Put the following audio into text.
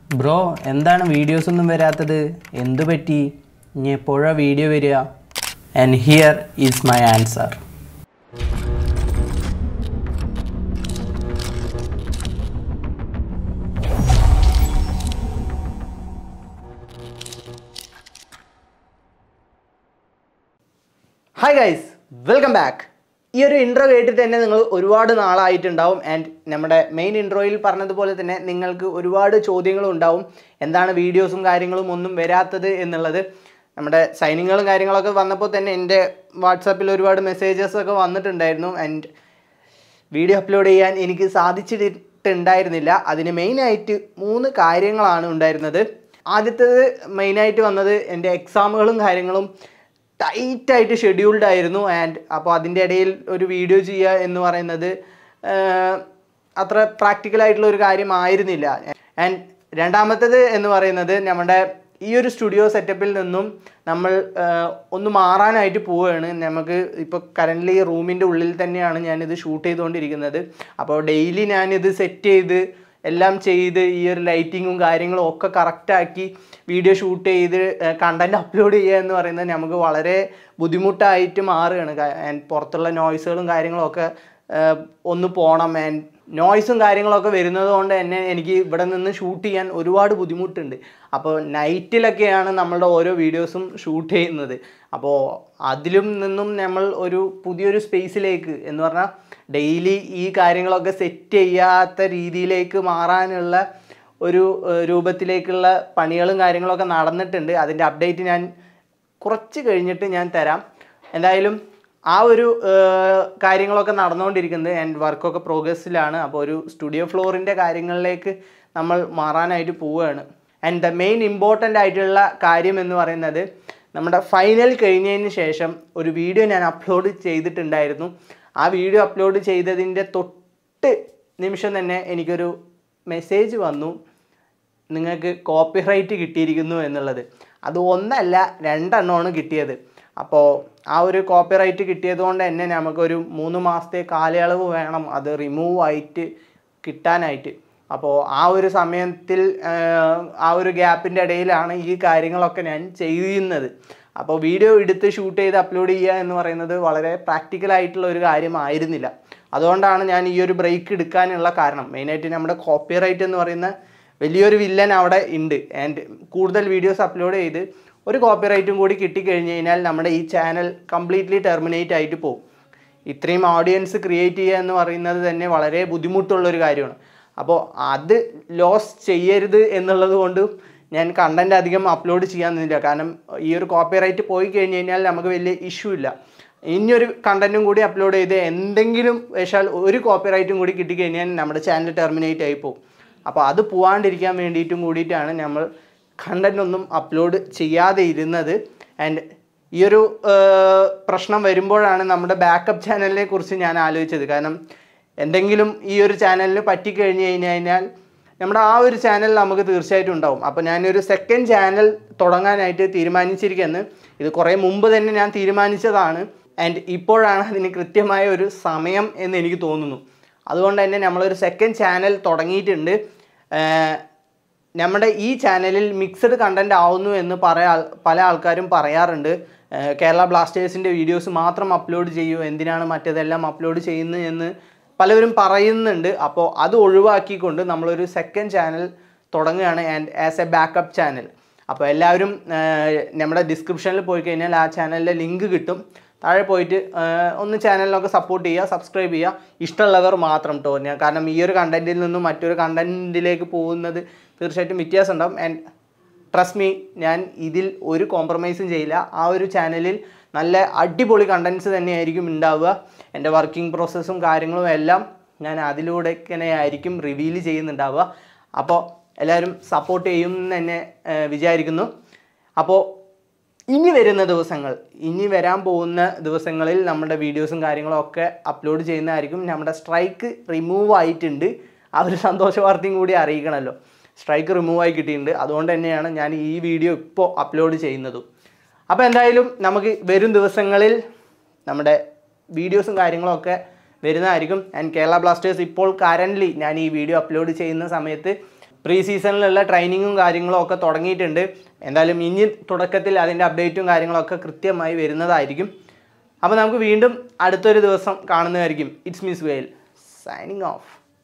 bro എന്താണ് videos ഒന്നും വരാത്തത് എന്തു പറ്റി ഇനി എപ്പോഴാണ് വീഡിയോ വരിക and here is my answer hi guys welcome back ഈ ഒരു ഇൻട്രോ കേട്ടിട്ട് തന്നെ നിങ്ങൾ ഒരുപാട് നാളായിട്ടുണ്ടാവും ആൻഡ് നമ്മുടെ മെയിൻ ഇൻട്രോയിൽ പറഞ്ഞതുപോലെ തന്നെ നിങ്ങൾക്ക് ഒരുപാട് ചോദ്യങ്ങളും ഉണ്ടാവും എന്താണ് വീഡിയോസും കാര്യങ്ങളും ഒന്നും വരാത്തത് എന്നുള്ളത് നമ്മുടെ സൈനിങ്ങുകളും കാര്യങ്ങളൊക്കെ വന്നപ്പോൾ തന്നെ എൻ്റെ വാട്സാപ്പിൽ ഒരുപാട് മെസ്സേജസ് ഒക്കെ വന്നിട്ടുണ്ടായിരുന്നു ആൻഡ് വീഡിയോ അപ്ലോഡ് ചെയ്യാൻ എനിക്ക് സാധിച്ചിട്ടുണ്ടായിരുന്നില്ല അതിന് മെയിനായിട്ട് മൂന്ന് കാര്യങ്ങളാണ് ഉണ്ടായിരുന്നത് ആദ്യത്തേത് മെയിനായിട്ട് വന്നത് എൻ്റെ എക്സാമുകളും കാര്യങ്ങളും ടൈറ്റായിട്ട് ഷെഡ്യൂൾഡ് ആയിരുന്നു ആൻഡ് അപ്പോൾ അതിൻ്റെ ഇടയിൽ ഒരു വീഡിയോ ചെയ്യുക എന്ന് പറയുന്നത് ആഹ്, അത്ര പ്രാക്ടിക്കൽ ആയിട്ടുള്ള ഒരു കാര്യമായിരുന്നില്ല ആൻഡ് രണ്ടാമത്തേത് എന്ന് പറയുന്നത് നമ്മുടെ ഈ ഒരു സ്റ്റുഡിയോ സെറ്റപ്പിൽ നിന്നും നമ്മൾ ആഹ്, ഒന്ന് മാറാനായിട്ട് പോവുകയാണ് നമുക്ക് ഇപ്പോൾ കറൻ്റ്ലി റൂമിൻ്റെ ഉള്ളിൽ തന്നെയാണ് ഞാനിത് ഷൂട്ട് ചെയ്തുകൊണ്ടിരിക്കുന്നത് അപ്പോൾ ഡെയിലി ഞാനിത് സെറ്റ് ചെയ്ത് എല്ലാം ചെയ്ത് ഈ ഒരു ലൈറ്റിങ്ങും കാര്യങ്ങളും ഒക്കെ കറക്റ്റാക്കി വീഡിയോ ഷൂട്ട് ചെയ്ത് കണ്ടൻറ് അപ്ലോഡ് ചെയ്യുക എന്ന് പറയുന്നത് നമുക്ക് വളരെ ബുദ്ധിമുട്ടായിട്ട് മാറുകയാണ് ആൻഡ് പുറത്തുള്ള നോയ്സുകളും കാര്യങ്ങളൊക്കെ ഏഹ്, ഒന്ന് പോകണം ആൻഡ് നോയ്സും കാര്യങ്ങളൊക്കെ വരുന്നത് കൊണ്ട് തന്നെ എനിക്ക് ഇവിടെ നിന്ന് ഷൂട്ട് ചെയ്യാൻ ഒരുപാട് ബുദ്ധിമുട്ടുണ്ട് അപ്പോൾ നൈറ്റിലൊക്കെയാണ് നമ്മളുടെ ഓരോ വീഡിയോസും ഷൂട്ട് ചെയ്യുന്നത് അപ്പോൾ അതിലും നിന്നും നമ്മൾ ഒരു പുതിയൊരു സ്പേസിലേക്ക് എന്ന് പറഞ്ഞാൽ ഡെയിലി ഈ കാര്യങ്ങളൊക്കെ സെറ്റ് ചെയ്യാത്ത രീതിയിലേക്ക് മാറാനുള്ള ഒരു ഏഹ്, രൂപത്തിലേക്കുള്ള പണികളും കാര്യങ്ങളൊക്കെ നടന്നിട്ടുണ്ട് അതിൻ്റെ അപ്ഡേറ്റ് ഞാൻ കുറച്ച് കഴിഞ്ഞിട്ട് ഞാൻ തരാം എന്തായാലും ആ ഒരു ഏഹ്, കാര്യങ്ങളൊക്കെ നടന്നുകൊണ്ടിരിക്കുന്നത് ആൻഡ് വർക്കൊക്കെ പ്രോഗ്രസ്സിലാണ് അപ്പോൾ ഒരു സ്റ്റുഡിയോ ഫ്ലോറിൻ്റെ കാര്യങ്ങളിലേക്ക് നമ്മൾ മാറാനായിട്ട് പോവുകയാണ് ആൻഡ് ദ മെയിൻ ഇമ്പോർട്ടൻ്റ് ആയിട്ടുള്ള കാര്യം എന്ന് പറയുന്നത് നമ്മുടെ ഫൈനൽ കഴിഞ്ഞതിന് ശേഷം ഒരു വീഡിയോ ഞാൻ അപ്ലോഡ് ചെയ്തിട്ടുണ്ടായിരുന്നു ആ വീഡിയോ അപ്ലോഡ് ചെയ്തതിൻ്റെ തൊട്ട് നിമിഷം തന്നെ എനിക്കൊരു മെസ്സേജ് വന്നു നിങ്ങൾക്ക് കോപ്പിറൈറ്റ് കിട്ടിയിരിക്കുന്നു എന്നുള്ളത് അത് ഒന്നല്ല രണ്ടെണ്ണമാണ് കിട്ടിയത് അപ്പോൾ ആ ഒരു കോപ്പിറൈറ്റ് കിട്ടിയത് കൊണ്ട് തന്നെ നമുക്കൊരു മൂന്ന് മാസത്തെ കാലയളവ് വേണം അത് റിമൂവ് ആയിട്ട് കിട്ടാനായിട്ട് അപ്പോൾ ആ ഒരു സമയത്തിൽ ആഹ്, ആ ഒരു ഗ്യാപ്പിൻ്റെ ഇടയിലാണ് ഈ കാര്യങ്ങളൊക്കെ ഞാൻ ചെയ്യുന്നത് അപ്പോൾ വീഡിയോ എടുത്ത് ഷൂട്ട് ചെയ്ത് അപ്ലോഡ് ചെയ്യുക എന്ന് പറയുന്നത് വളരെ പ്രാക്ടിക്കൽ ആയിട്ടുള്ള ഒരു കാര്യമായിരുന്നില്ല അതുകൊണ്ടാണ് ഞാൻ ഈ ഒരു ബ്രേക്ക് എടുക്കാനുള്ള കാരണം മെയിനായിട്ട് നമ്മുടെ കോപ്പിറൈറ്റ് എന്ന് പറയുന്ന വലിയൊരു വില്ലൻ അവിടെ ഉണ്ട് ആൻഡ് കൂടുതൽ വീഡിയോസ് അപ്ലോഡ് ചെയ്ത് ഒരു കോപ്പിറൈറ്റും കൂടി കിട്ടിക്കഴിഞ്ഞ് കഴിഞ്ഞാൽ നമ്മുടെ ഈ ചാനൽ കംപ്ലീറ്റ്ലി ടെർമിനേറ്റ് ആയിട്ട് പോകും ഇത്രയും ഓഡിയൻസ് ക്രിയേറ്റ് ചെയ്യുക എന്ന് പറയുന്നത് തന്നെ വളരെ ബുദ്ധിമുട്ടുള്ള ഒരു കാര്യമാണ് അപ്പോൾ അത് ലോസ് ചെയ്യരുത് എന്നുള്ളത് കൊണ്ട് ഞാൻ കണ്ടൻറ് അധികം അപ്ലോഡ് ചെയ്യാൻ നിന്നില്ല കാരണം ഈ ഒരു കോപ്പിറൈറ്റ് പോയി കഴിഞ്ഞ് കഴിഞ്ഞാൽ നമുക്ക് വലിയ ഇഷ്യൂ ഇല്ല ഇനിയൊരു കണ്ടൻറ്റും കൂടി അപ്ലോഡ് ചെയ്ത് എന്തെങ്കിലും വശാൽ ഒരു കോപ്പിറൈറ്റും കൂടി കിട്ടിക്കഴിഞ്ഞാൽ നമ്മുടെ ചാനൽ ടെർമിനേറ്റ് ആയി പോകും അപ്പോൾ അത് പോവാണ്ടിരിക്കാൻ വേണ്ടിയിട്ടും കൂടിയിട്ടാണ് നമ്മൾ കണ്ടൻ്റ് ഒന്നും അപ്ലോഡ് ചെയ്യാതെ ഇരുന്നത് ആൻഡ് ഈ ഒരു ഏർ, പ്രശ്നം വരുമ്പോഴാണ് നമ്മുടെ ബാക്കപ്പ് ചാനലിനെ കുറിച്ച് ഞാൻ ആലോചിച്ചത് കാരണം എന്തെങ്കിലും ഈ ഒരു ചാനലിന് പറ്റിക്കഴിഞ്ഞ് കഴിഞ്ഞ് കഴിഞ്ഞാൽ നമ്മുടെ ആ ഒരു ചാനൽ നമുക്ക് തീർച്ചയായിട്ടും ഉണ്ടാവും അപ്പോൾ ഞാനൊരു സെക്കൻഡ് ചാനൽ തുടങ്ങാനായിട്ട് തീരുമാനിച്ചിരിക്കുന്നത് ഇത് കുറേ മുമ്പ് തന്നെ ഞാൻ തീരുമാനിച്ചതാണ് ആൻഡ് ഇപ്പോഴാണ് അതിന് കൃത്യമായ ഒരു സമയം എന്ന് എനിക്ക് തോന്നുന്നു അതുകൊണ്ട് തന്നെ നമ്മളൊരു സെക്കൻഡ് ചാനൽ തുടങ്ങിയിട്ടുണ്ട് ഏർ നമ്മുടെ ഈ ചാനലിൽ മിക്സഡ് കണ്ടന്റ് ആവുന്നു എന്ന് പറയാ പല ആൾക്കാരും പറയാറുണ്ട് ഏർ കേരള ബ്ലാസ്റ്റേഴ്സിൻ്റെ വീഡിയോസ് മാത്രം അപ്ലോഡ് ചെയ്യൂ എന്തിനാണ് മറ്റേതെല്ലാം അപ്ലോഡ് ചെയ്യുന്നത് എന്ന് പലവരും പറയുന്നുണ്ട് അപ്പോൾ അത് ഒഴിവാക്കിക്കൊണ്ട് നമ്മളൊരു സെക്കൻഡ് ചാനൽ തുടങ്ങുകയാണ് and as a backup channel അപ്പോൾ എല്ലാവരും ഏർ നമ്മുടെ ഡിസ്ക്രിപ്ഷനിൽ പോയി കഴിഞ്ഞാൽ ആ ചാനലിലെ ലിങ്ക് കിട്ടും താഴെ പോയിട്ട് ഏർ ഒന്ന് ചാനലിനൊക്കെ സപ്പോർട്ട് ചെയ്യുക സബ്സ്ക്രൈബ് ചെയ്യുക ഇഷ്ടമുള്ളവർ മാത്രം കേട്ടോ ഞാൻ കാരണം ഈ ഒരു കണ്ടന്റിൽ നിന്നും മറ്റൊരു കണ്ടന്റിലേക്ക് പോകുന്നത് തീർച്ചയായിട്ടും വ്യത്യാസം ഉണ്ടാവും ആൻഡ് ട്രസ്റ്റ് മീ ഞാൻ ഇതിൽ ഒരു കോംപ്രമൈസും ചെയ്യില്ല ആ ഒരു ചാനലിൽ നല്ല അടിപൊളി കണ്ടൻസ് തന്നെയായിരിക്കും ഉണ്ടാവുക എൻ്റെ വർക്കിംഗ് പ്രോസസ്സും കാര്യങ്ങളും എല്ലാം ഞാൻ അതിലൂടെ തന്നെ ആയിരിക്കും റിവീൽ ചെയ്യുന്നുണ്ടാവുക അപ്പോൾ എല്ലാവരും സപ്പോർട്ട് ചെയ്യും എന്ന് തന്നെ ഏർ വിചാരിക്കുന്നു അപ്പോൾ ഇനി വരുന്ന ദിവസങ്ങൾ ഇനി വരാൻ പോകുന്ന ദിവസങ്ങളിൽ നമ്മുടെ വീഡിയോസും കാര്യങ്ങളും ഒക്കെ അപ്ലോഡ് ചെയ്യുന്നതായിരിക്കും നമ്മുടെ സ്ട്രൈക്ക് റിമൂവ് ആയിട്ടുണ്ട് ആ ഒരു സന്തോഷ വാർത്തയും കൂടി അറിയിക്കണമല്ലോ സ്ട്രൈക്ക് റിമൂവ് ആയി കിട്ടിയിട്ടുണ്ട് അതുകൊണ്ട് തന്നെയാണ് ഞാൻ ഈ വീഡിയോ ഇപ്പോൾ അപ്ലോഡ് ചെയ്യുന്നതും അപ്പോൾ എന്തായാലും നമുക്ക് വരും ദിവസങ്ങളിൽ നമ്മുടെ വീഡിയോസും കാര്യങ്ങളൊക്കെ വരുന്നതായിരിക്കും ആൻഡ് കേരള ബ്ലാസ്റ്റേഴ്സ് ഇപ്പോൾ കറൻ്റ്ലി ഞാൻ ഈ വീഡിയോ അപ്ലോഡ് ചെയ്യുന്ന സമയത്ത് പ്രീ സീസണിലുള്ള ട്രെയിനിങ്ങും കാര്യങ്ങളും ഒക്കെ തുടങ്ങിയിട്ടുണ്ട് എന്തായാലും ഇനി തുടക്കത്തിൽ അതിൻ്റെ അപ്ഡേറ്റും കാര്യങ്ങളൊക്കെ കൃത്യമായി വരുന്നതായിരിക്കും അപ്പോൾ നമുക്ക് വീണ്ടും അടുത്തൊരു ദിവസം കാണുന്നതായിരിക്കും ഇറ്റ്സ് മീസ് വെയിൽ സൈനിങ് ഓഫ്